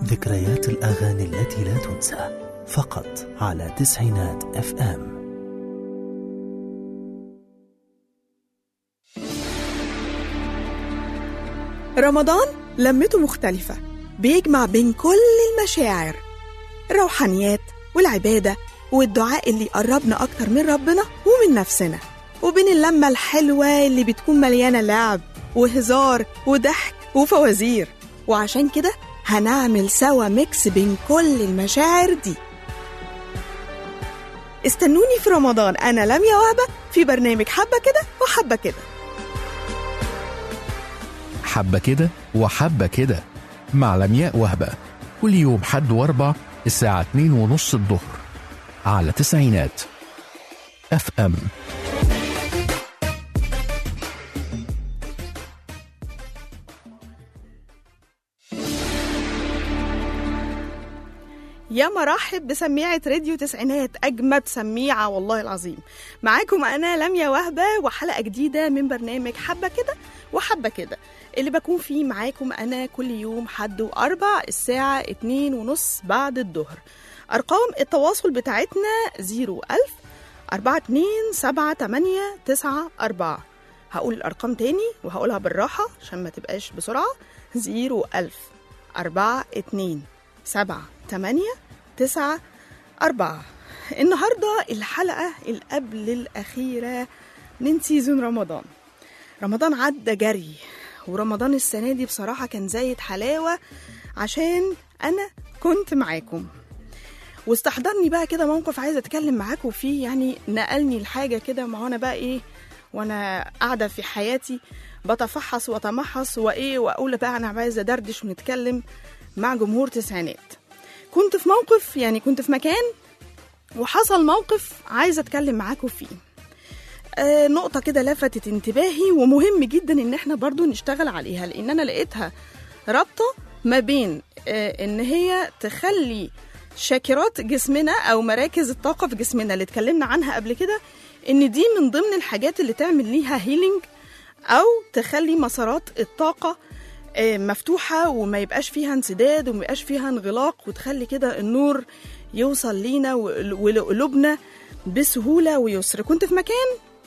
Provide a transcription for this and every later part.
ذكريات الأغاني التي لا تنسى فقط على تسعينات اف ام رمضان لمته مختلفة بيجمع بين كل المشاعر الروحانيات والعبادة والدعاء اللي يقربنا أكتر من ربنا ومن نفسنا وبين اللمة الحلوة اللي بتكون مليانة لعب وهزار وضحك وفوازير وعشان كده هنعمل سوا ميكس بين كل المشاعر دي استنوني في رمضان أنا لميا وهبة في برنامج حبة كده وحبة كده حبة كده وحبة كده مع لمياء وهبة كل يوم حد واربع الساعة اتنين ونص الظهر على تسعينات اف ام يا مرحب بسميعة راديو تسعينات أجمد سميعة والله العظيم معاكم أنا لميا وهبة وحلقة جديدة من برنامج حبة كده وحبة كده اللي بكون فيه معاكم أنا كل يوم حد وأربع الساعة اتنين ونص بعد الظهر أرقام التواصل بتاعتنا زيرو ألف أربعة اتنين سبعة تمانية تسعة أربعة هقول الأرقام تاني وهقولها بالراحة عشان ما تبقاش بسرعة زيرو ألف أربعة اتنين سبعة تمانية تسعة أربعة النهاردة الحلقة القبل الأخيرة من سيزون رمضان رمضان عدى جري ورمضان السنة دي بصراحة كان زايد حلاوة عشان أنا كنت معاكم واستحضرني بقى كده موقف عايزة أتكلم معاكم فيه يعني نقلني لحاجة كده ما هو أنا بقى إيه وأنا قاعدة في حياتي بتفحص وأتمحص وإيه وأقول بقى أنا عايزة أدردش ونتكلم مع جمهور تسعينات كنت في موقف يعني كنت في مكان وحصل موقف عايزة أتكلم معاكم فيه آه نقطة كده لفتت انتباهي ومهم جدا إن احنا برضو نشتغل عليها لأن أنا لقيتها رابطة ما بين آه إن هي تخلي شاكرات جسمنا أو مراكز الطاقة في جسمنا اللي اتكلمنا عنها قبل كده إن دي من ضمن الحاجات اللي تعمل ليها هيلينج أو تخلي مسارات الطاقة آه، مفتوحة وما يبقاش فيها انسداد وما يبقاش فيها انغلاق وتخلي كده النور يوصل لينا وقل- ولقلوبنا بسهولة ويسر كنت في مكان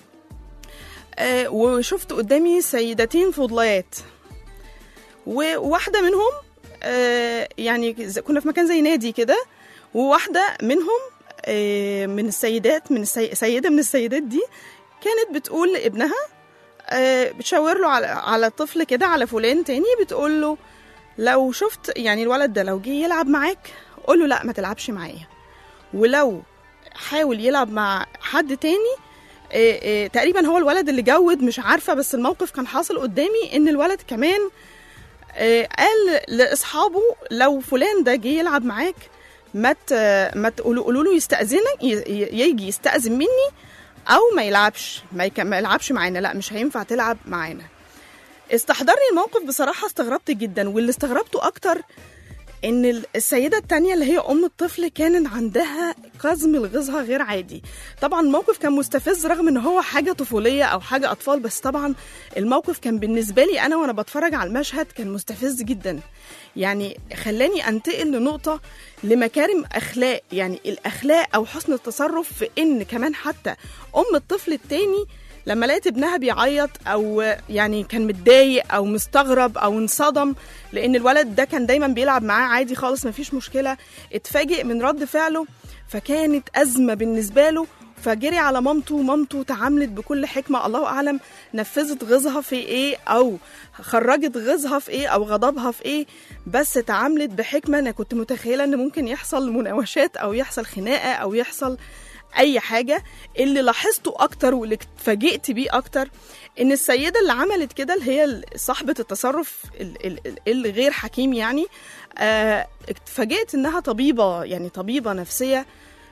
آه، وشفت قدامي سيدتين فضليات وواحدة منهم آه، يعني ز- كنا في مكان زي نادي كده وواحدة منهم آه، من السيدات من السي... سيدة من السيدات دي كانت بتقول لابنها آه، بتشاور له على على طفل كده على فلان تاني بتقول له لو شفت يعني الولد ده لو جه يلعب معاك قول له لا ما تلعبش معايا ولو حاول يلعب مع حد تاني آه، آه، تقريبا هو الولد اللي جود مش عارفه بس الموقف كان حاصل قدامي ان الولد كمان آه، قال لاصحابه لو فلان ده جه يلعب معاك ما ت- ما تقولوا قولوا له يستأذنك ي- ي- يجي يستأذن مني او ما يلعبش ما, يك... ما يلعبش معانا لا مش هينفع تلعب معانا استحضرني الموقف بصراحة استغربت جدا واللي استغربته أكتر إن ال- السيدة التانية اللي هي أم الطفل كان عندها قزم لغيظها غير عادي طبعا الموقف كان مستفز رغم إن هو حاجة طفولية أو حاجة أطفال بس طبعا الموقف كان بالنسبة لي أنا وأنا بتفرج على المشهد كان مستفز جدا يعني خلاني أنتقل لنقطة لمكارم أخلاق يعني الأخلاق أو حسن التصرف في إن كمان حتى أم الطفل التاني لما لقيت ابنها بيعيط او يعني كان متضايق او مستغرب او انصدم لان الولد ده كان دايما بيلعب معاه عادي خالص مفيش مشكله اتفاجئ من رد فعله فكانت ازمه بالنسبه له فجري على مامته مامته تعاملت بكل حكمه الله اعلم نفذت غيظها في ايه او خرجت غيظها في ايه او غضبها في ايه بس تعاملت بحكمه انا كنت متخيله ان ممكن يحصل مناوشات او يحصل خناقه او يحصل اي حاجه اللي لاحظته اكتر واللي اتفاجئت بيه اكتر ان السيده اللي عملت كده اللي هي صاحبه التصرف ال- ال- ال- الغير حكيم يعني آه، اتفاجئت انها طبيبه يعني طبيبه نفسيه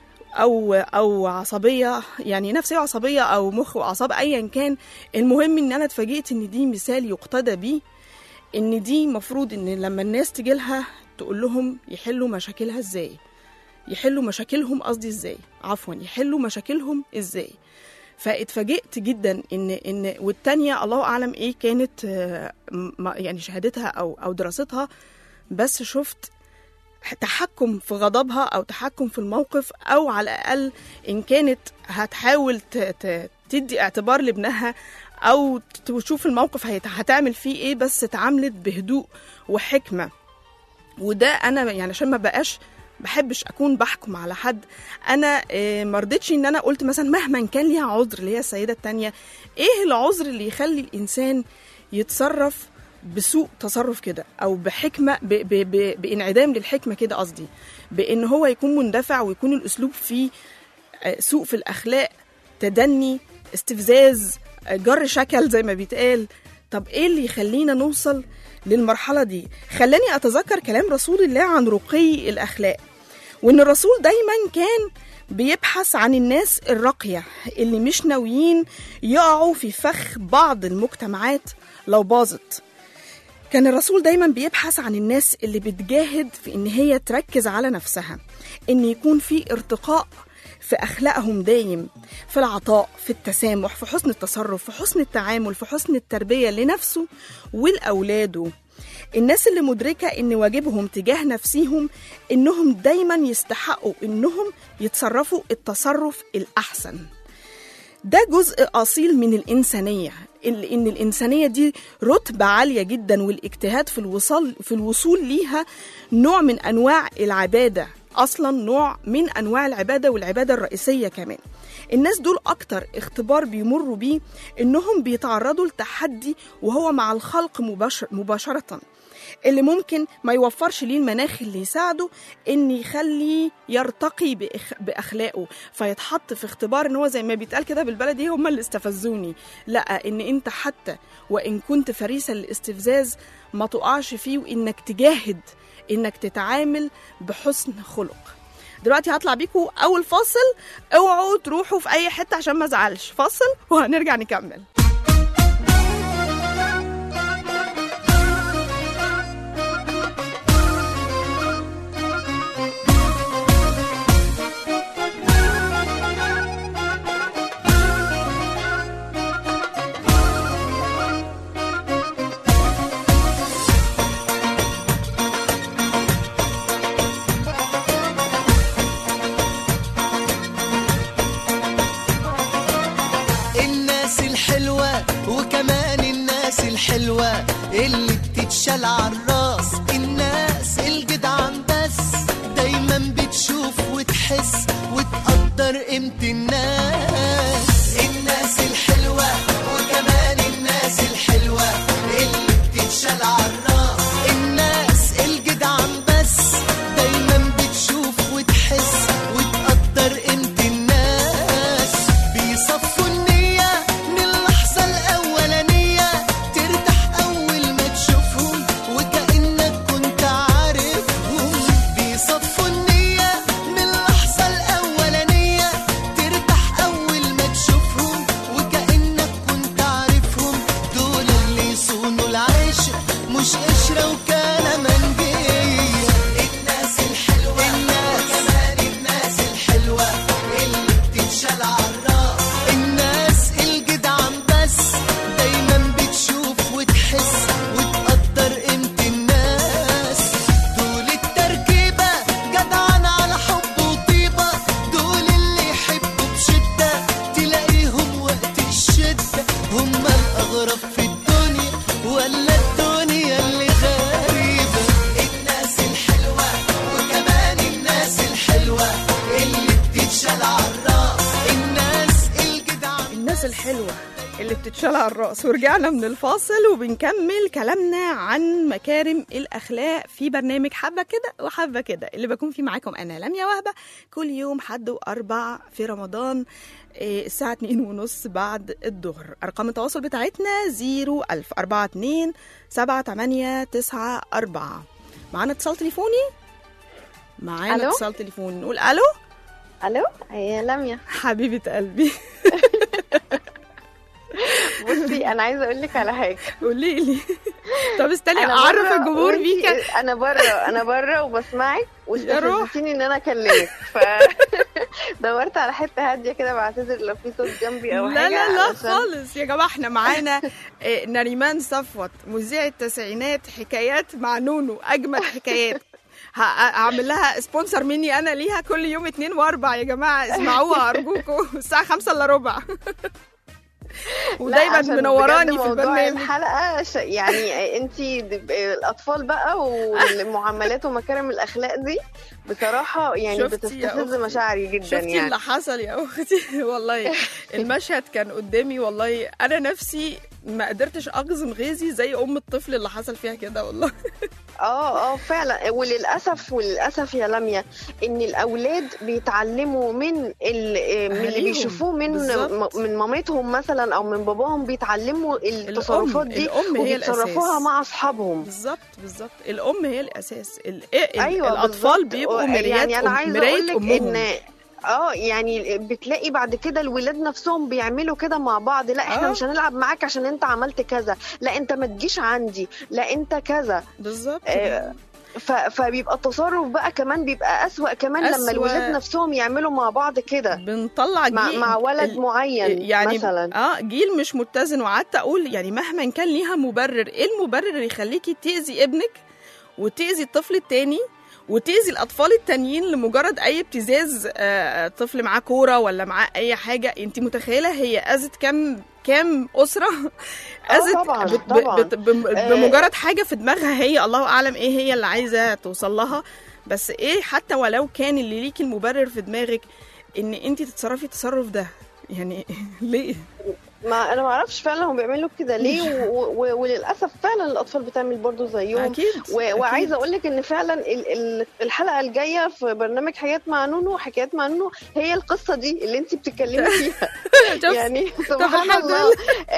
او او عصبيه يعني نفسيه وعصبيه او مخ واعصاب ايا كان المهم ان انا اتفاجئت ان دي مثال يقتدى بيه ان دي مفروض ان لما الناس تجي لها تقول لهم يحلوا مشاكلها ازاي يحلوا مشاكلهم قصدي ازاي عفوا يحلوا مشاكلهم ازاي فاتفاجئت جدا ان ان والتانية الله اعلم ايه كانت آه، م- يعني شهادتها او او دراستها بس شفت تحكم في غضبها او تحكم في الموقف او على الاقل ان كانت هتحاول ت- ت- تدي اعتبار لابنها او تشوف الموقف هيت- هتعمل فيه ايه بس اتعاملت بهدوء وحكمه وده انا يعني عشان ما بقاش بحبش اكون بحكم على حد انا آه، ما رضيتش ان انا قلت مثلا مهما كان ليها عذر اللي هي السيده التانية ايه العذر اللي يخلي الانسان يتصرف بسوء تصرف كده او بحكمه ب ب ب بانعدام للحكمه كده قصدي بان هو يكون مندفع ويكون الاسلوب فيه آه، سوء في الاخلاق تدني استفزاز آه، جر شكل زي ما بيتقال طب ايه اللي يخلينا نوصل للمرحله دي خلاني اتذكر كلام رسول الله عن رقي الاخلاق وان الرسول دايما كان بيبحث عن الناس الراقيه اللي مش ناويين يقعوا في فخ بعض المجتمعات لو باظت كان الرسول دايما بيبحث عن الناس اللي بتجاهد في ان هي تركز على نفسها ان يكون في ارتقاء في اخلاقهم دايم في العطاء في التسامح في حسن التصرف في حسن التعامل في حسن التربيه لنفسه ولاولاده الناس اللي مدركه ان واجبهم تجاه نفسيهم انهم دايما يستحقوا انهم يتصرفوا التصرف الاحسن ده جزء أصيل من الإنسانية ال- إن الإنسانية دي رتبة عالية جدا والاجتهاد في الوصول في الوصول ليها نوع من أنواع العبادة أصلا نوع من أنواع العبادة والعبادة الرئيسية كمان الناس دول أكتر اختبار بيمروا بيه إنهم بيتعرضوا لتحدي وهو مع الخلق مباشر مباشرة اللي ممكن ما يوفرش ليه المناخ اللي يساعده ان يخليه يرتقي بإخ... باخلاقه فيتحط في اختبار ان هو زي ما بيتقال كده بالبلدي هم اللي استفزوني لا ان انت حتى وان كنت فريسه للاستفزاز ما تقعش فيه وانك تجاهد انك تتعامل بحسن خلق دلوقتي هطلع بيكم اول فاصل اوعوا تروحوا في اي حته عشان ما ازعلش فاصل وهنرجع نكمل الناس الحلوة وكمان الناس الحلوة اللي بتتشال عالراس الناس الجدعان بس دايما بتشوف وتحس وتقدر قيمة الناس الناس الحلوة وكمان الناس الحلوة اللي بتتشال عالراس الناس الجدعان بس دايما بتشوف وتحس وتقدر قيمة الناس بيصفوا النية من اللحظة الأولانية ترتاح أول ما تشوفهم وكأنك كنت عارفهم بيصفوا النية من اللحظة الأولانية ترتاح أول ما تشوفهم وكأنك كنت عارفهم دول اللي يصونوا العشق مش قشرة وكان منجية الناس الحلوة الناس وكمان الناس الحلوة اللي بتتشال عالراس الناس الجدعان بس دايما بتشوف وتحس وتقدر قيمة الناس دول التركيبة جدعان على حب وطيبة دول اللي يحبوا بشدة تلاقيهم وقت الشدة هم الأغرب في الدنيا ولا الدنيا اللي غريبة الناس الحلوة وكمان الناس الحلوة اللي بتتشال عالراس الناس الجدعان الناس الحلوة اللي بتتشال على الرأس ورجعنا من الفاصل وبنكمل كلامنا عن مكارم الأخلاق في برنامج حبة كده وحبة كده اللي بكون فيه معاكم أنا لميا وهبة كل يوم حد وأربع في رمضان إيه، الساعة اتنين ونص بعد الظهر أرقام التواصل بتاعتنا زيرو ألف أربعة اتنين سبعة تمانية تسعة أربعة معانا اتصال تليفوني معانا ألو؟ اتصال تليفوني نقول ألو الو يا لميا حبيبة قلبي بصي انا عايزه اقول لك على حاجه قولي لي طب استني أنا اعرف برا الجمهور وإنتي- بيك انا بره انا بره وبسمعك يا روح. واستفزتيني ان انا اكلمك ف دورت على حته هاديه كده بعتذر لو في صوت جنبي او لا حاجه لا لا علشان- خالص يا جماعه احنا معانا آه، نريمان صفوت مذيع التسعينات حكايات مع نونو اجمل حكايات ه- اعمل لها سبونسر مني انا ليها كل يوم اتنين واربع يا جماعه اسمعوها ارجوكم الساعه خمسة الا ربع ودايما لا، عشان منوراني بجد في موضوع البرنامج الحلقه ش... يعني انت الاطفال بقى والمعاملات ومكارم الاخلاق دي بصراحه يعني شفتي يا بتستفز أختي؟ مشاعري جدا شفتي يعني اللي حصل يا اختي والله المشهد كان قدامي والله انا نفسي ما قدرتش اقزم غيظي زي ام الطفل اللي حصل فيها كده والله اه اه فعلا وللاسف وللاسف يا لميا ان الاولاد بيتعلموا من ال- من اللي أهاليهم. بيشوفوه من بالظبط. من مامتهم مثلا او من باباهم بيتعلموا التصرفات دي الأم هي وبيتصرفوها الأساس. مع اصحابهم بالظبط بالظبط الام هي الاساس ال... ال... ايوه الاطفال بالظبط. بيبقوا و- مرايات يعني انا أم- عايزه مرايه اقول لك امهم ان اه يعني بتلاقي بعد كده الولاد نفسهم بيعملوا كده مع بعض لا احنا آه. مش هنلعب معاك عشان انت عملت كذا لا انت ما تجيش عندي لا انت كذا بالظبط آه، ف... فبيبقى التصرف بقى كمان بيبقى أسوأ كمان أسوأ. لما الولاد نفسهم يعملوا مع بعض كده بنطلع جيل مع, مع ولد ال- معين يعني مثلا اه جيل مش متزن وقعدت اقول يعني مهما كان ليها مبرر ايه المبرر اللي يخليكي تاذي ابنك وتاذي الطفل التاني وتاذي الاطفال التانيين لمجرد اي ابتزاز آه، طفل معاه كوره ولا معاه اي حاجه انت متخيله هي اذت كام كام اسره اذت طبعاً، بت- طبعاً. بت- بم- آه. بمجرد حاجه في دماغها هي الله اعلم ايه هي اللي عايزه توصل لها بس ايه حتى ولو كان اللي ليكي المبرر في دماغك ان انت تتصرفي التصرف ده يعني ليه ما انا ما اعرفش فعلا هم بيعملوا كده ليه و... و... وللاسف فعلا الاطفال بتعمل برضو زيهم اكيد و... أكيد. وعايزه اقول لك ان فعلا ال... ال... الحلقه الجايه في برنامج حكايات مع نونو حكايات مع نونو هي القصه دي اللي انت بتتكلمي فيها شوف، يعني سبحان الحمد الله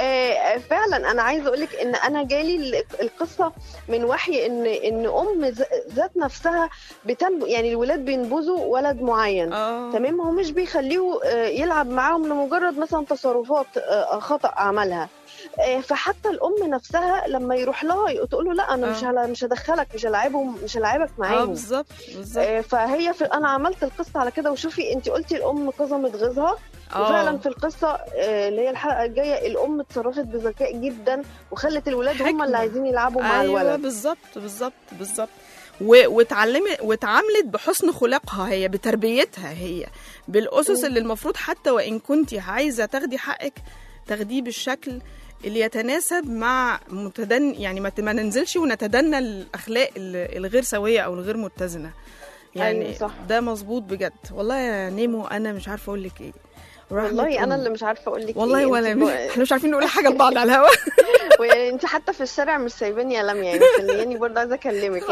آه فعلا انا عايزه اقول لك ان انا جالي ال- القصه من وحي ان ان ام ذ- ذات نفسها بتنب يعني الولاد بينبذوا ولد معين اه تمام هو مش بيخليه آه، يلعب معاهم لمجرد مثلا تصرفات آه، خطأ عملها آه، فحتى الام نفسها لما يروح لها تقول له لا انا مش آه. هلا- مش هدخلك مش هلاعبهم مش هلاعبك اه معاهم بالظبط بالظبط آه، فهي في انا عملت القصه على كده وشوفي انت قلتي الام كظمت غيظها وفعلا في القصه آه، اللي هي الحلقه الجايه الام اتصرفت بذكاء جدا وخلت الولاد هم حكمة. اللي عايزين يلعبوا مع ايوه الولد بالظبط بالظبط بالظبط و- واتعلمت واتعاملت بحسن خلقها هي بتربيتها هي بالاسس اللي المفروض حتى وان كنت عايزه تاخدي حقك تاخديه بالشكل اللي يتناسب مع متدن يعني ما ت- ما ننزلش ونتدنى الاخلاق ال- الغير سويه او الغير متزنه يعني أيوة صح. ده مظبوط بجد والله يا نيمو انا مش عارفه اقول لك ايه ورحمة والله انا أمي. اللي مش عارفه اقول لك والله إيه. ولا انت احنا مش عارفين نقول حاجه لبعض على الهوا وانت حتى في الشارع مش سايباني يا لميا يعني خليني برضه عايزه اكلمك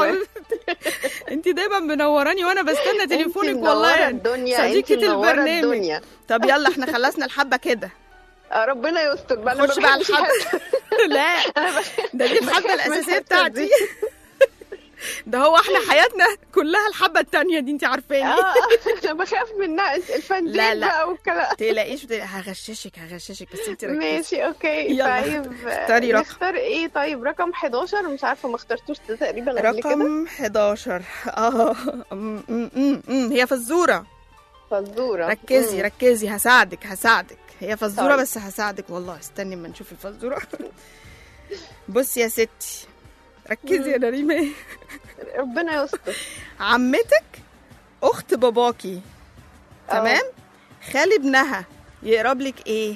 انت دايما منوراني وانا بستنى تليفونك انت والله منورة يعني الدنيا صديقة انت منورة البرنامج. الدنيا طب يلا احنا خلصنا الحبه كده آه، ربنا يستر بقى انا خش ما بقى بحبش الحبه حد. لا ده دي الحبه بخاف من الاساسيه الحتة بتاعتي دي. ده هو احنا حياتنا كلها الحبه التانية دي انت عارفاني اه انا بخاف منها الفندق لا، لا. بقى والكلام تقلقيش بتقلق- هغششك هغششك بس انت ركزي ماشي اوكي يلا، طيب اختاري رقم. نختار ايه طيب رقم 11 مش عارفه ما اخترتوش ده تقريبا قبل كده رقم 11 اه أم- أم- أم- أم. هي فزوره فزوره ركزي مم. ركزي هساعدك هساعدك هي فزوره طيب. بس هساعدك والله استني اما نشوف الفزوره بصي يا ستي ركزي يا نريمه ربنا يستر عمتك اخت باباكي آه. تمام خال ابنها يقرب لك ايه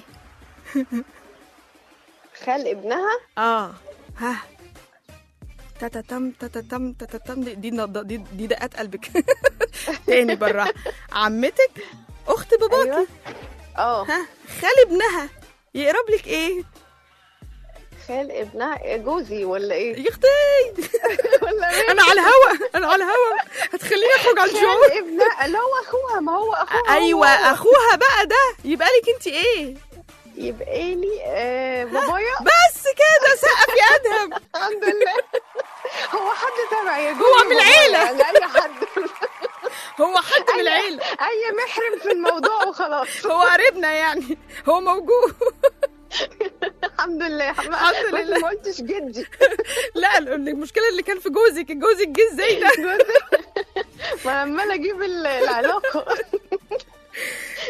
خال ابنها اه ها تتتم تتتم تتتم دي دي نض- دي, دي دقات قلبك تاني بالراحه عمتك اخت باباكي ايوه اه ها خال ابنها يقرب لك ايه خال ابنها جوزي ولا ايه يا اختي ولا ايه انا على الهوا انا على الهوا هتخليني اخرج عن شعور خال ابنها اللي هو اخوها ما هو اخوها ايوه هو. اخوها بقى ده يبقى لك انت ايه يبقى لي آه بابايا بس كده سقف يا ادهم الحمد لله هو حد تبع يا هو من العيلة. يعني اي حد هو حد من العيله اي محرم في الموضوع وخلاص هو قريبنا يعني هو موجود الحمد لله الحمد بس لله. ما قلتش جدي لا المشكله اللي كان في جوزك جوزك جه ازاي ده ما عمال اجيب ال- العلاقه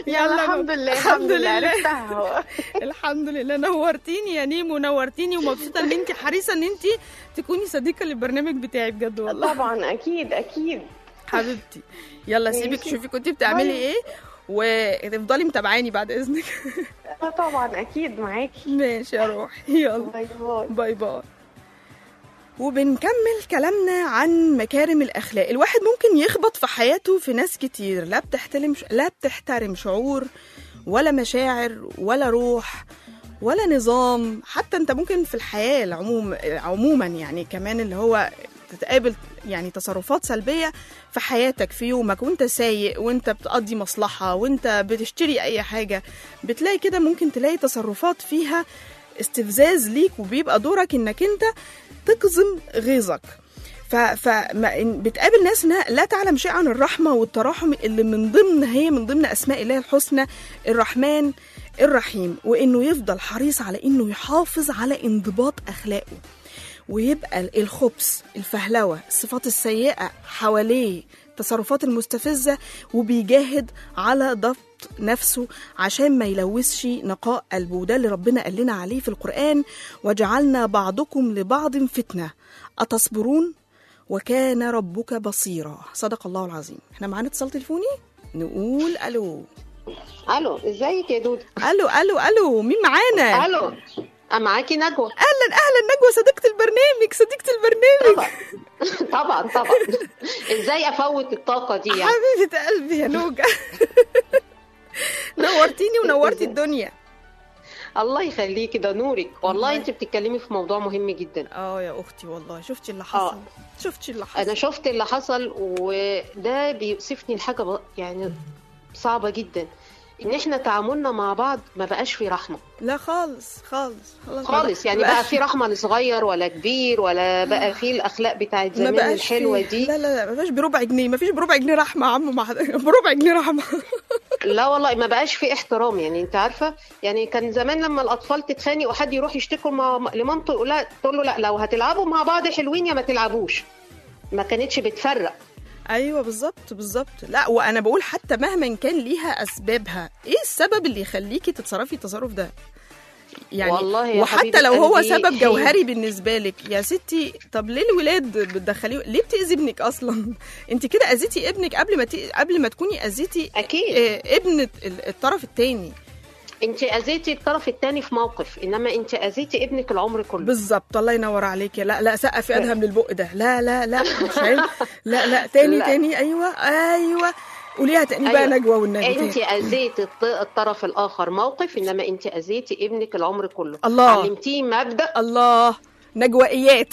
يلا الحمد لله الحمد الحمد لله لله. عرفتها الحمد لله نورتيني يا نيمو نورتيني ومبسوطه ان انت حريصه ان انت تكوني صديقه للبرنامج بتاعي بجد والله طبعا اكيد اكيد حبيبتي يلا سيبك ماشي. شوفي كنتي بتعملي باي. ايه وتفضلي متابعاني بعد اذنك آه، طبعا اكيد معاكي ماشي يا روحي يلا باي باي باي باي وبنكمل كلامنا عن مكارم الأخلاق الواحد ممكن يخبط في حياته في ناس كتير لا بتحترم لا بتحترم شعور ولا مشاعر ولا روح ولا نظام حتى انت ممكن في الحياة العموم عموما يعني كمان اللي هو تتقابل يعني تصرفات سلبية في حياتك في يومك وانت سايق وانت بتقضي مصلحة وانت بتشتري اي حاجة بتلاقي كده ممكن تلاقي تصرفات فيها استفزاز ليك وبيبقى دورك انك انت تقزم غيظك ف... ف... ما... إن- بتقابل ناس انها لا تعلم شيء عن الرحمه والتراحم اللي من ضمن هي من ضمن اسماء الله الحسنى الرحمن الرحيم وانه يفضل حريص على انه يحافظ على انضباط اخلاقه ويبقى الخبث الفهلوه الصفات السيئه حواليه التصرفات المستفزه وبيجاهد على ضبط نفسه عشان ما يلوثش نقاء قلبه وده اللي ربنا قال لنا عليه في القرآن وجعلنا بعضكم لبعض فتنة أتصبرون وكان ربك بصيرا صدق الله العظيم احنا معانا اتصال تليفوني نقول الو الو ازيك يا دودو الو الو الو مين معانا الو أه، معاكي نجوى اهلا اهلا نجوى صديقة البرنامج صديقة البرنامج طبعا طبعا ازاي افوت الطاقه دي يعني حبيبة قلبي يا نوجة نورتيني ونورتي الدنيا الله يخليكي ده نورك والله الله. انت بتتكلمي في موضوع مهم جدا اه يا اختي والله شفتي اللي حصل شفتي اللي حصل انا شفت اللي حصل وده بيوصفني لحاجه ب- يعني صعبه جدا ان احنا تعاملنا مع بعض ما بقاش في رحمه لا خالص خالص خالص خالص يعني بقى في رحمه لصغير ولا كبير ولا بقى في الاخلاق بتاعت ما زمان بقاش الحلوه فيه. دي لا لا لا ما فيش بربع جنيه ما فيش بربع جنيه رحمه يا عم مع بربع جنيه رحمه لا والله ما بقاش في احترام يعني انت عارفه يعني كان زمان لما الاطفال تتخانق وحد يروح يشتكوا مع لمامته يقول لها تقول له لا لو هتلعبوا مع بعض حلوين يا ما تلعبوش ما كانتش بتفرق ايوه بالظبط بالظبط لا وانا بقول حتى مهما كان ليها اسبابها ايه السبب اللي يخليكي تتصرفي التصرف ده يعني والله يا وحتى حبيبة لو هو قلبي سبب هي- جوهري بالنسبه لك يا ستي طب ليه الولاد بتدخليه ليه بتاذي ابنك اصلا انت كده اذيتي ابنك قبل ما ت... قبل ما تكوني اذيتي اكيد آه، ابن ال- الطرف الثاني انت اذيتي الطرف الثاني في موقف انما انت اذيتي ابنك العمر كله بالظبط الله ينور عليك لا لا سقفي ادهم للبق ده لا لا لا مش عيب. لا لا تاني لا. تاني ايوه ايوه قوليها تاني بقى أيوة. نجوى والنبي انت تاني. اذيتي الط- الطرف الاخر موقف انما انت اذيتي ابنك العمر كله الله. علمتيه مبدا الله نجوائيات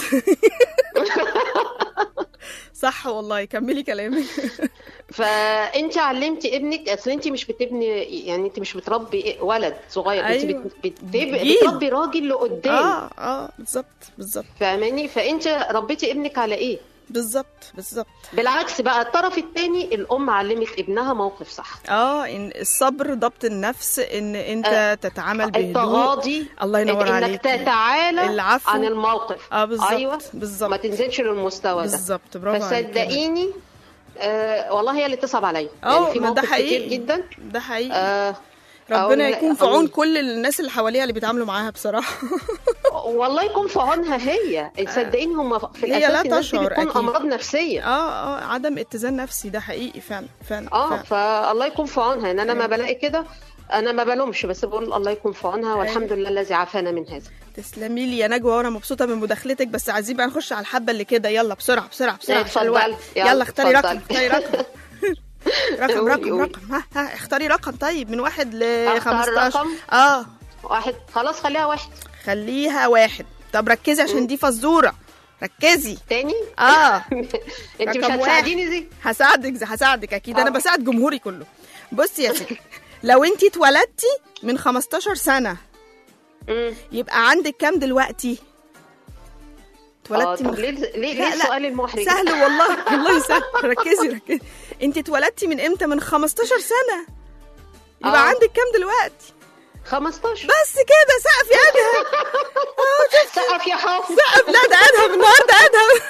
صح والله كملي كلامك فانت علمتي ابنك اصل انت مش بتبني يعني انت مش بتربي ولد صغير انت أيوة. بت- بت- جيل. بتربي راجل لقدام اه اه بالظبط بالظبط فاهماني فانت ربيتي ابنك على ايه بالظبط بالظبط بالعكس بقى الطرف الثاني الام علمت ابنها موقف صح اه ان الصبر ضبط النفس ان انت آه، تتعامل بهدوء التغاضي الله ينور انك عليك تتعالى العفو. عن الموقف اه بالظبط ايوه ما بالظبط تنزلش للمستوى ده بالظبط برافو عليك فصدقيني آه والله هي اللي تصعب عليا اه يعني في ما ده مواقف كتير حقيقي جدا ده حقيقي آه ربنا أقول- يكون في عون أقول- كل الناس اللي حواليها اللي بيتعاملوا معاها بصراحه والله يكون في عونها هي صدقيني هم في هي الاساس لا الناس دي تشعر بتكون أكيد. امراض نفسيه اه اه عدم اتزان نفسي ده حقيقي فعلا فعلا, اه فعلا. فالله يكون في عونها ان انا ما بلاقي كده انا ما بلومش بس بقول الله يكون في عونها والحمد لله الذي عافانا من هذا تسلمي لي يا نجوى وانا مبسوطه من مداخلتك بس عايزين بقى نخش على الحبه اللي كده يلا بسرعه بسرعه بسرعه إيه، عشان الوقت. اتفضلي. يلا، يلا اختاري رقم اتفضلي. اختاري رقم رقم قولي، رقم قولي. رقم ها, ها اختاري رقم طيب من واحد ل أختار 15 رقم؟ اه واحد خلاص خليها واحد خليها واحد طب ركزي عشان دي فزوره ركزي تاني اه انت مش رقم هتساعديني زي هساعدك هساعدك اكيد انا آه. بساعد جمهوري كله بصي يا ستي لو انتي اتولدتي من 15 سنه مم. يبقى عندك كام دلوقتي اه اتولدتي طب من ليه ليه لا، ليه لا. السؤال المحرج سهل والله والله سهل ركزي ركزي انت اتولدتي من امتى من 15 سنه يبقى آه. عندك كام دلوقتي 15 بس كده سقف يا ادهم سقف يا حافظ سقف لا ده ادهم النهارده ادهم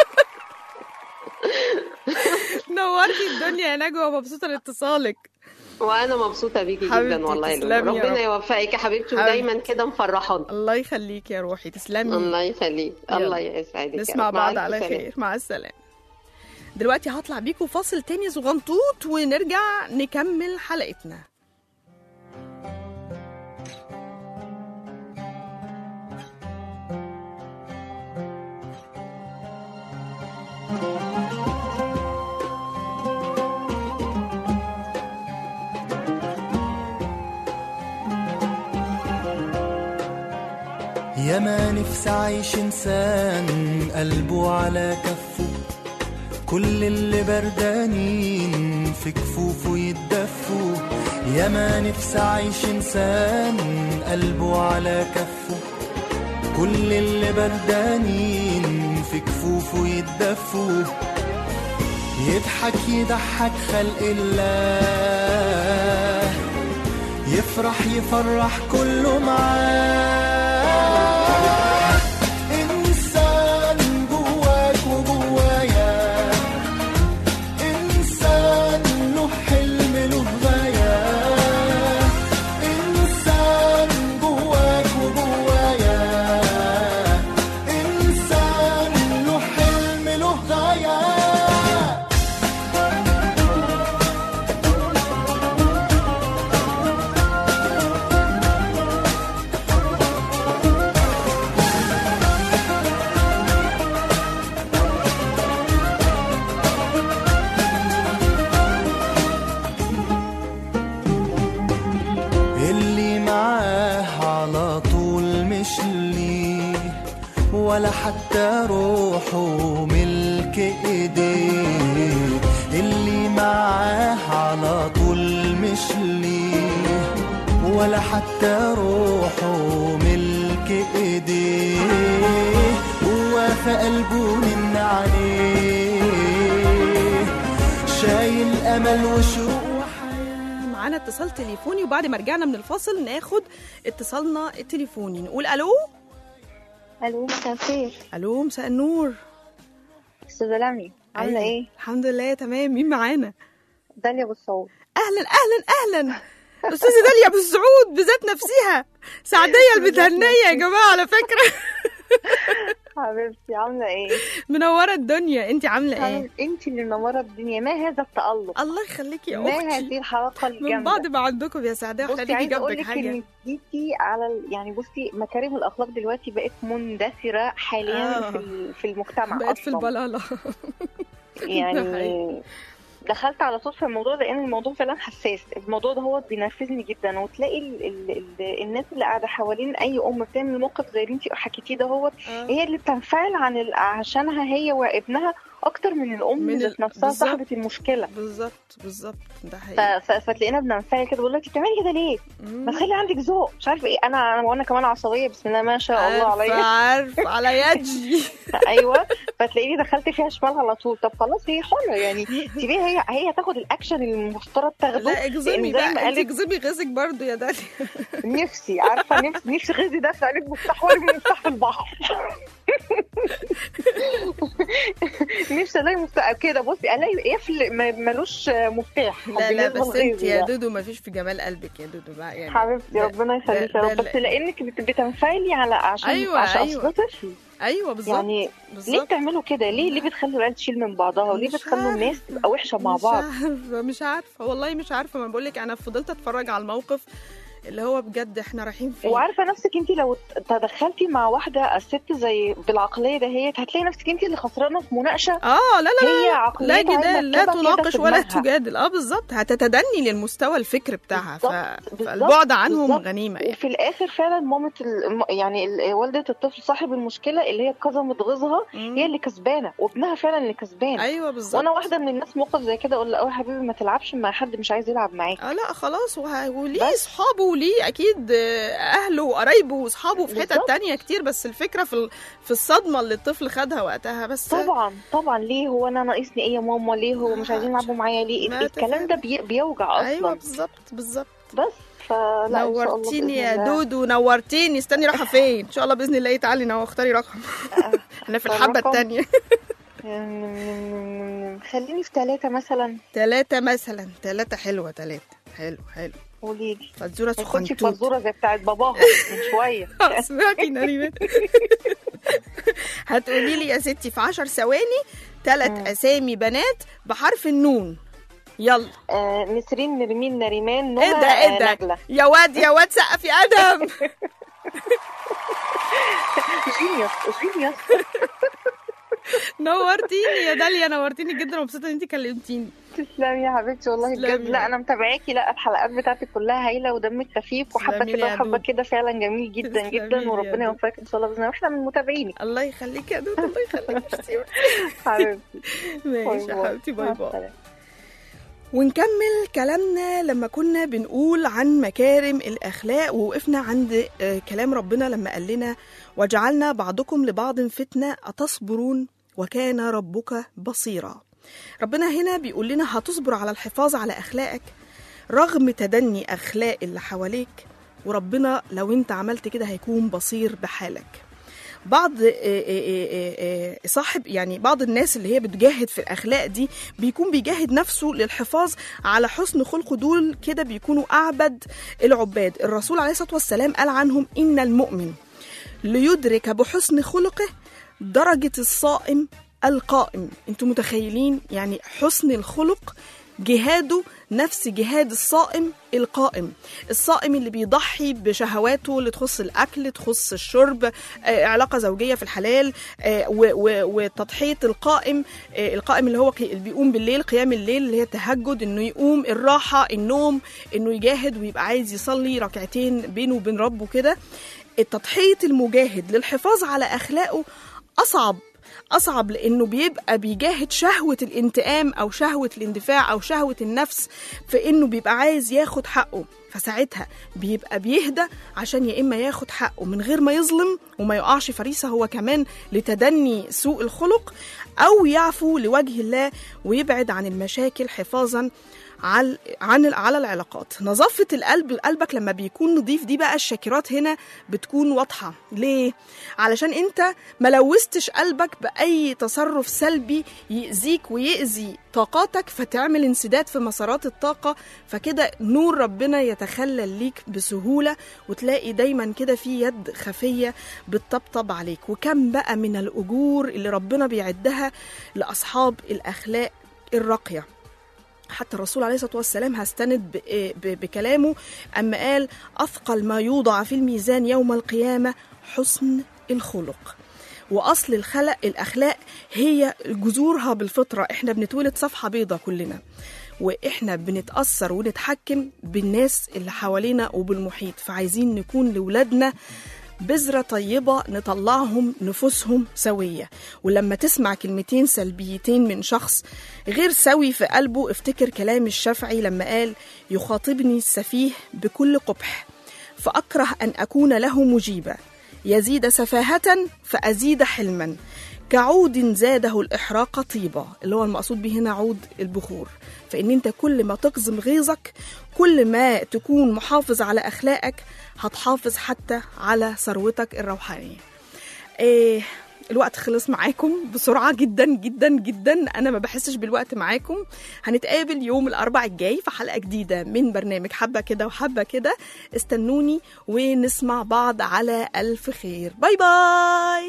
نورتي الدنيا يا نجوى مبسوطه لاتصالك وانا مبسوطه بيكي حبيبتي، جدا والله يا تسلمي لولو يا ربنا رب. يوفقك يا حبيبتي حبيبتي. ودايما كده مفرحانا الله يخليك يا روحي تسلمي الله يخليك يلا. الله يسعدك يا نسمع رب. مع بعض ألف على سلامة. خير مع السلامة دلوقتي هطلع بيكم فاصل تاني صغنطوط ونرجع نكمل حلقتنا يا ما نفسي اعيش انسان قلبه على كفه كل اللي بردانين في كفوفه يتدفوا يا ما نفسي اعيش انسان قلبه على كفه كل اللي بردانين في كفوفه يتدفوا يضحك يضحك خلق الله يفرح يفرح كله معاه إنسان جواك وجوايا إنسان له حلم له غاية إنسان جواك وجوايا إنسان له حلم له غاية اللي معاه على طول مش ليه ولا حتى روحه ملك ايديه اللي معاه على طول مش ليه ولا حتى روحه ملك ايديه هو في قلبه من عليه شايل امل وشوق وحياة معانا اتصال تليفوني وبعد ما رجعنا من الفاصل ناخد اتصالنا التليفوني نقول الو الو مساء الخير الو مساء النور استاذه لمي عامله أيوة. ايه الحمد لله تمام مين معانا داليا بالصوت اهلا اهلا اهلا استاذه داليا ابو السعود بذات نفسها سعديه البتهنيه يا جماعه على فكره حبيبتي عامله ايه منوره الدنيا انت عامله ايه انت اللي منوره الدنيا ما هذا التالق الله يخليكي يا ما اختي هذه الحلقه من الجامده بعد ما عندكم يا سعديه احنا بصي نيجي عايزه اقول جنبك لك حاجه ان جيتي على ال- يعني بصي مكارم الاخلاق دلوقتي بقت مندثره حاليا آه. في ال- في المجتمع بقت في أصلاً. البلاله ده يعني حقيقي. دخلت على طول في الموضوع لان الموضوع فعلا حساس الموضوع ده هو بينرفزني جدا وتلاقي ال ال ال الناس اللي قاعده حوالين اي ام بتعمل موقف زي اللي انت حكيتيه ده هو آه. هي اللي بتنفعل عن ال- عشانها هي وابنها اكتر من الام من ال- ذات نفسها بالظبط. صاحبه المشكله بالظبط بالظبط ده ف- حقيقي ف- فتلاقينا بننفعل كده بقول لك بتعملي كده ليه؟ مم. ما تخلي عندك ذوق مش عارفه ايه انا انا وانا كمان عصبيه بسم الله ما شاء الله عارفه عليا عارفه على يدي ايوه فتلاقيني دخلت فيها شمال على طول طب خلاص هي حره يعني سيبيها هي هي تاخد الاكشن اللي المفترض تاخده لا اجزمي لأن زي بقى ما انت قالت اجزمي غيظك برضو يا داليا نفسي عارفه نفسي نفسي غيظي ده عليك مفتاح ولا مفتاح في البحر نفسي الاقي مفتاح كده بصي الاقي قفل ما- ملوش مفتاح لا لا بالنسبة بس انت لغيظي يا ده. دودو ما فيش في جمال قلبك يا دودو بقى يعني حبيبتي ده- ربنا يخليك يا ده- رب ده- بس لانك بت- بتنفعلي على عشان أيوة، عشان أيوة. اصل ده طفل ايوه بالظبط يعني ليه بالظبط بتعملوا كده ليه ليه بتخلوا العيال تشيل من بعضها وليه مش بتخلوا عارفة. الناس تبقى وحشه مع مش بعض عارفه مش عارفه والله مش عارفه ما بقول لك انا فضلت اتفرج على الموقف اللي هو بجد احنا رايحين فين وعارفه نفسك انت لو تدخلتي مع واحده الست زي بالعقليه دهيت هتلاقي نفسك انت اللي خسرانه في مناقشه اه لا لا هي لا عقليتها جدال لا مركبة كده تناقش في ولا دماغها. تجادل اه بالظبط هتتدني للمستوى الفكر بتاعها ف... بالظبط، بالظبط، فالبعد عنهم بالظبط. غنيمه يعني وفي الاخر فعلا مامة ال... يعني ال- والدة الطفل صاحب المشكله اللي هي كظمت غيظها مم. هي اللي كسبانه وابنها فعلا اللي كسبان ايوه بالظبط وانا واحده من الناس موقف زي كده اقول له اه يا حبيبي ما تلعبش مع حد مش عايز يلعب معاك اه لا خلاص وه... وليه بس. اصحابه وليه اكيد آه، اهله وقرايبه واصحابه في حتت بالظبط. تانية كتير بس الفكره في ال... في الصدمه اللي الطفل خدها وقتها بس طبعا طبعا ليه هو انا ناقصني ايه يا ماما ليه هو مش عايزين يلعبوا معايا ليه ما الكلام ده بي... بيوجع اصلا ايوه بالظبط بالظبط بس فلا إن شاء الله نورتيني بإذن يا الله. دودو نورتيني استني رايحه فين ان شاء الله باذن الله تعالي نو اختاري رقم انا في الحبه الرقم؟ التانية أمم، خليني في ثلاثة مثلا ثلاثة مثلا ثلاثة حلوة ثلاثة حلو حلو قولي لي فزوره ما تكونش سخنتوت فزوره زي بتاعت باباها من شويه سمعتي نريمان هتقولي لي يا ستي في 10 ثواني ثلاث اسامي بنات بحرف النون يلا آه نسرين نرمين نريمان نوى ايه ده ايه آه، ده نجلة يا واد يا واد سقف يا ادم جينيوس جينيوس نورتيني يا داليا نورتيني جدا ومبسوطه ان انت كلمتيني تسلمي يا حبيبتي والله تسلمي. بجد لا انا متابعاكي لا الحلقات بتاعتك كلها هايله ودمك خفيف وحابه تسلمي لي كده يا وحابه دود. كده فعلا جميل جدا تسلمي لي جدا يا وربنا دود. يوفقك ان شاء الله باذن الله واحنا من متابعينك الله يخليك يا دود الله يخليك ميرسي. حبيبتي ماشي يا حبيبتي باي مع باي السلامة. ونكمل كلامنا لما كنا بنقول عن مكارم الأخلاق ووقفنا عند آه، كلام ربنا لما قال لنا وجعلنا بعضكم لبعض فتنة أتصبرون وكان ربك بصيرا ربنا هنا بيقول لنا هتصبر على الحفاظ على أخلاقك رغم تدني أخلاق اللي حواليك وربنا لو انت عملت كده هيكون بصير بحالك بعض آه، آه، آه، آه، صاحب يعني بعض الناس اللي هي بتجاهد في الاخلاق دي بيكون بيجاهد نفسه للحفاظ على حسن خلقه دول كده بيكونوا اعبد العباد الرسول عليه الصلاه والسلام قال عنهم ان المؤمن ليدرك بحسن خلقه درجه الصائم القائم انتوا متخيلين يعني حسن الخلق جهاده نفس جهاد الصائم القائم الصائم اللي بيضحي بشهواته اللي تخص الاكل تخص الشرب آه، علاقه زوجيه في الحلال آه، و- و- وتضحيه القائم آه، القائم اللي هو قي- اللي بيقوم بالليل قيام الليل اللي هي التهجد انه يقوم الراحه النوم انه يجاهد ويبقى عايز يصلي ركعتين بينه وبين ربه كده التضحيه المجاهد للحفاظ على اخلاقه اصعب اصعب لانه بيبقى بيجاهد شهوه الانتقام او شهوه الاندفاع او شهوه النفس في انه بيبقى عايز ياخد حقه فساعتها بيبقى بيهدى عشان يا اما ياخد حقه من غير ما يظلم وما يقعش فريسه هو كمان لتدني سوء الخلق او يعفو لوجه الله ويبعد عن المشاكل حفاظا على عن على العلاقات نظافة القلب قلبك لما بيكون نظيف دي بقى الشاكرات هنا بتكون واضحة ليه؟ علشان انت ما لوثتش قلبك بأي تصرف سلبي يأذيك ويأذي طاقاتك فتعمل انسداد في مسارات الطاقة فكده نور ربنا يتخلل ليك بسهولة وتلاقي دايما كده في يد خفية بتطبطب عليك وكم بقى من الأجور اللي ربنا بيعدها لأصحاب الأخلاق الراقية حتى الرسول عليه الصلاه والسلام هستند ب- ب- بكلامه اما قال اثقل ما يوضع في الميزان يوم القيامه حسن الخلق واصل الخلق الاخلاق هي جذورها بالفطره احنا بنتولد صفحه بيضة كلنا واحنا بنتاثر ونتحكم بالناس اللي حوالينا وبالمحيط فعايزين نكون لولادنا بذرة طيبة نطلعهم نفوسهم سوية ولما تسمع كلمتين سلبيتين من شخص غير سوي في قلبه افتكر كلام الشافعي لما قال يخاطبني السفيه بكل قبح فأكره أن أكون له مجيبا يزيد سفاهة فأزيد حلما كعود زاده الإحراق طيبة اللي هو المقصود به هنا عود البخور فإن أنت كل ما تقزم غيظك كل ما تكون محافظ على أخلاقك هتحافظ حتى على ثروتك الروحانية إيه الوقت خلص معاكم بسرعة جدا جدا جدا أنا ما بحسش بالوقت معاكم هنتقابل يوم الأربع الجاي في حلقة جديدة من برنامج حبة كده وحبة كده استنوني ونسمع بعض على ألف خير باي باي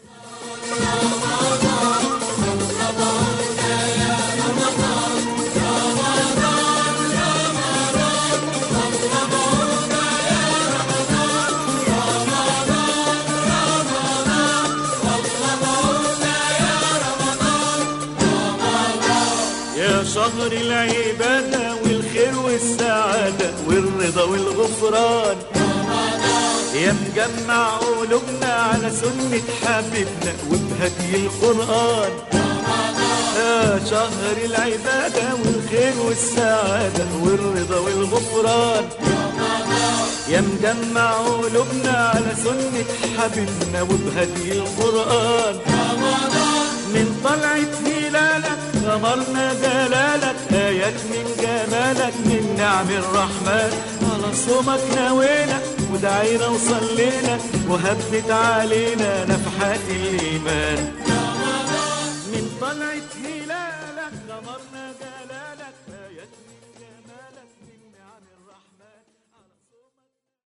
يا شهر العبادة والخير والسعادة والرضا والغفران يا مجمع قلوبنا على سنة حبيبنا وبهدي القرآن يا شهر العبادة والخير والسعادة والرضا والغفران يا مجمع قلوبنا على سنة حبيبنا وبهدي القرآن من طلعة هلالك غمرنا جلالك آيات من جمالك من نعم الرحمن على صومك نوينا ودعينا وصلينا وهبت علينا نفحات الإيمان من طلعة هلالك غمرنا